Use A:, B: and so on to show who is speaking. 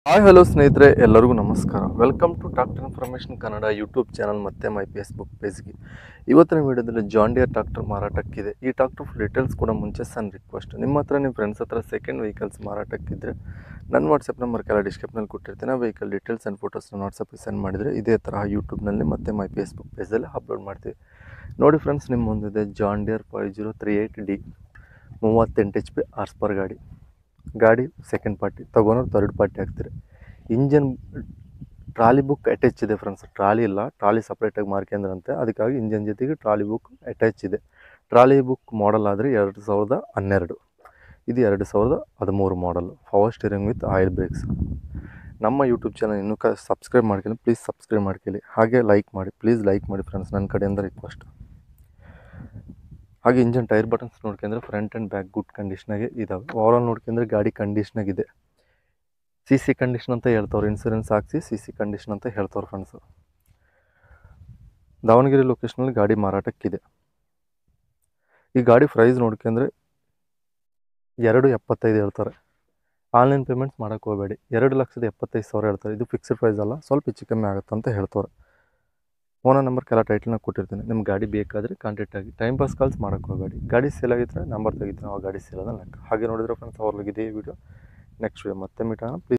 A: hi hello ಸ್ನೇಹಿತರೆ ಎಲ್ಲರಿಗೂ ನಮಸ್ಕಾರ welcome to doctor information Kannada YouTube channel ಮತ್ತು ಮೈ ಫೇಸ್ಬುಕ್ ಪೇಜ್ಗೆ ಇವತ್ತಿನ ವಿಡಿಯೋದಲ್ಲಿ ಜಾಂಡಿಯರ್ ಟ್ರಾಕ್ಟರ್ ಮಾರಾಟಕ್ಕಿದೆ ಈ ಟ್ರಾಕ್ಟರ್ ಡೀಟೇಲ್ಸ್ ಕೂಡ ಮುಂಚೆ ಸಣ್ಣ ರಿಕ್ವೆಸ್ಟ್ ನಿಮ್ಮ ಹತ್ರ ನಿಮ್ಮ ಫ್ರೆಂಡ್ಸ್ ಹತ್ರ ಸೆಕೆಂಡ್ ವೆಹಿಕಲ್ಸ್ ಮಾರಾಟಕ್ಕಿದ್ರೆ ನನ್ನ ವಾಟ್ಸಪ್ ನಂಬರ್ಗೆಲ್ಲ ಡಿಸ್ಕ್ರಿಪ್ನಲ್ಲಿ ಕೊಟ್ಟಿರ್ತೀನಿ ಆ ವೆಹಿಕಲ್ ಡೀಟೇಲ್ಸ್ ಆ್ಯಂಡ್ ಫೋಟೋಸ್ನ ವಾಟ್ಸಪ್ಗೆ ಸೆಂಡ್ ಮಾಡಿದರೆ ಇದೇ ಥರ ಯೂಟ್ಯೂಬ್ನಲ್ಲಿ ಮತ್ತು ಮೈ ಫೇಸ್ಬುಕ್ ಪೇಜಲ್ಲಿ ಅಪ್ಲೋಡ್ ಮಾಡ್ತೀವಿ ನೋಡಿ ಫ್ರೆಂಡ್ಸ್ ನಿಮ್ಮ ಮುಂದಿದೆ John Deere five zero three eight D ಮೂವತ್ತೆಂಟು ಎಚ್ ಪಿ ಆರ್ಸ್ ಪರ್ ಗಾಡಿ ಗಾಡಿ ಸೆಕೆಂಡ್ ಪಾರ್ಟಿ ತೊಗೊಂಡ್ರೆ ಥರ್ಡ್ ಪಾರ್ಟಿ ಹಾಕ್ತೀರಿ ಇಂಜನ್ ಟ್ರಾಲಿ ಬುಕ್ ಅಟ್ಯಾಚ್ ಇದೆ ಫ್ರೆಂಡ್ಸ್ ಟ್ರಾಲಿ ಇಲ್ಲ ಟ್ರಾಲಿ ಸಪ್ರೇಟಾಗಿ ಮಾರ್ಕೊಂಡ್ರಂತೆ ಅದಕ್ಕಾಗಿ ಇಂಜನ್ ಜೊತೆಗೆ ಟ್ರಾಲಿ ಬುಕ್ ಅಟ್ಯಾಚ್ ಇದೆ ಟ್ರಾಲಿ ಬುಕ್ ಮಾಡಲ್ ಆದರೆ ಎರಡು ಸಾವಿರದ ಹನ್ನೆರಡು ಇದು ಎರಡು ಸಾವಿರದ ಹದಿಮೂರು model power steering with oil brakes ನಮ್ಮ ಯೂಟ್ಯೂಬ್ ಚಾನಲ್ ಇನ್ನೂ ಕ ಸಬ್ಸ್ಕ್ರೈಬ್ ಮಾಡ್ಕೊಳ್ಳಿ ಪ್ಲೀಸ್ ಸಬ್ಸ್ಕ್ರೈಬ್ ಮಾಡ್ಕೊಳ್ಳಿ ಹಾಗೆ ಲೈಕ್ ಮಾಡಿ ಪ್ಲೀಸ್ ಲೈಕ್ ಮಾಡಿ ಫ್ರೆಂಡ್ಸ್ ನನ್ನ ಕಡೆಯಿಂದ ರಿಕ್ವೆಸ್ಟ್ ಹಾಗೆ ಇಂಜನ್ ಟೈರ್ ಬಟನ್ಸ್ ನೋಡ್ಕೊಂಡ್ರೆ ಫ್ರಂಟ್ ಆ್ಯಂಡ್ ಬ್ಯಾಕ್ ಗುಡ್ ಕಂಡೀಷ್ನಾಗೆ ಇದಾವೆ ಓವರಾಲ್ ನೋಡ್ಕೊಂಡ್ರೆ ಗಾಡಿ ಕಂಡೀಷ್ನಾಗಿದೆ ಸಿ ಸಿ ಕಂಡೀಷನ್ ಅಂತ ಹೇಳ್ತವ್ರೆ ಇನ್ಸೂರೆನ್ಸ್ ಹಾಕ್ಸಿ ಸಿ ಸಿ ಕಂಡೀಷನ್ ಅಂತ ಹೇಳ್ತವ್ರೆ ಫ್ರೆಂಡ್ಸು ದಾವಣಗೆರೆ ಲೊಕೇಶನಲ್ಲಿ ಗಾಡಿ ಮಾರಾಟಕ್ಕಿದೆ ಈ ಗಾಡಿ ಪ್ರೈಸ್ ನೋಡ್ಕೊಂಡ್ರೆ ಎರಡು ಎಪ್ಪತ್ತೈದು ಹೇಳ್ತಾರೆ ಆನ್ಲೈನ್ ಪೇಮೆಂಟ್ಸ್ ಮಾಡೋಕ್ಕೆ ಹೋಗಬೇಡಿ ಎರಡು ಲಕ್ಷದ ಎಪ್ಪತ್ತೈದು ಸಾವಿರ ಹೇಳ್ತಾರೆ ಇದು ಫಿಕ್ಸ್ಡ್ ಪ್ರೈಸ್ ಅಲ್ಲ ಸ್ವಲ್ಪ ಹೆಚ್ಚು ಕಮ್ಮಿ ಆಗುತ್ತೆ ಅಂತ ಹೇಳ್ತವ್ರೆ ಫೋನ ನಂಬರ್ ಕೆಲ ಟೈಟಲ್ನಾಗ ಕೊಟ್ಟಿರ್ತೀನಿ ನಿಮ್ಮ ಗಾಡಿ ಬೇಕಾದರೆ ಕಾಂಟ್ಯಾಕ್ಟ್ ಆಗಿ ಟೈಮ್ ಪಾಸ್ ಕಾಲ್ಸ್ ಮಾಡೋಕ್ಕೆ ಹೋಗಬೇಡಿ ಗಾಡಿ ಸೇಲ್ ಆಗಿದ್ರೆ ನಂಬರ್ ತೆಗಿತೀನಿ ಆ ಗಾಡಿ ಸೇಲ್ ಅದ ಲೆಕ್ಕ ಹಾಗೆ ನೋಡಿದ್ರೆ ಫ್ರೆಂಡ್ಸ್ ಅವ್ರಿಗೆ ಇದೇ ವಿಡಿಯೋ ನೆಕ್ಸ್ಟ್ ವಿಡಿಯೋ ಮತ್ತೆ ಮೀಟ್ ಪ್ಲೀಸ್